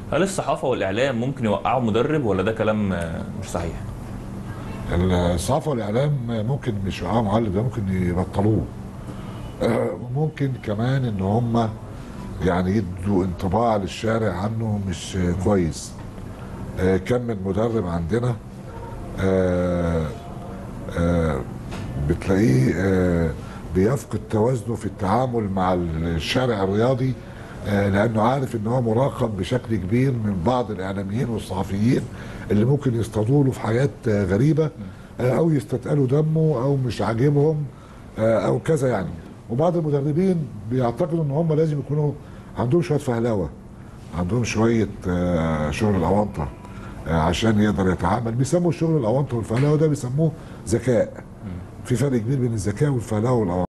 هل الصحافه والاعلام ممكن يوقعوا مدرب ولا ده كلام آه، مش صحيح الصحافه والاعلام ممكن مش يوقعوا معلم ده ممكن يبطلوه آه، ممكن كمان ان هم يعني يدوا انطباع للشارع عنه مش كويس آه، كم من مدرب عندنا آه، آه، بتلاقيه آه، بيفقد توازنه في التعامل مع الشارع الرياضي آه، لانه عارف ان هو مراقب بشكل كبير من بعض الاعلاميين والصحفيين اللي ممكن يصطادوا له في حاجات آه، غريبه آه، او يستثقلوا دمه او مش عاجبهم آه، او كذا يعني وبعض المدربين بيعتقدوا ان هم لازم يكونوا عندهم شويه فهلوه عندهم شويه آه، شغل الاونطه آه، عشان يقدر يتعامل بيسموا الشغل الاونطه والفهلوه ده بيسموه ذكاء في فرق كبير بين الذكاء والفهلوه والاونطه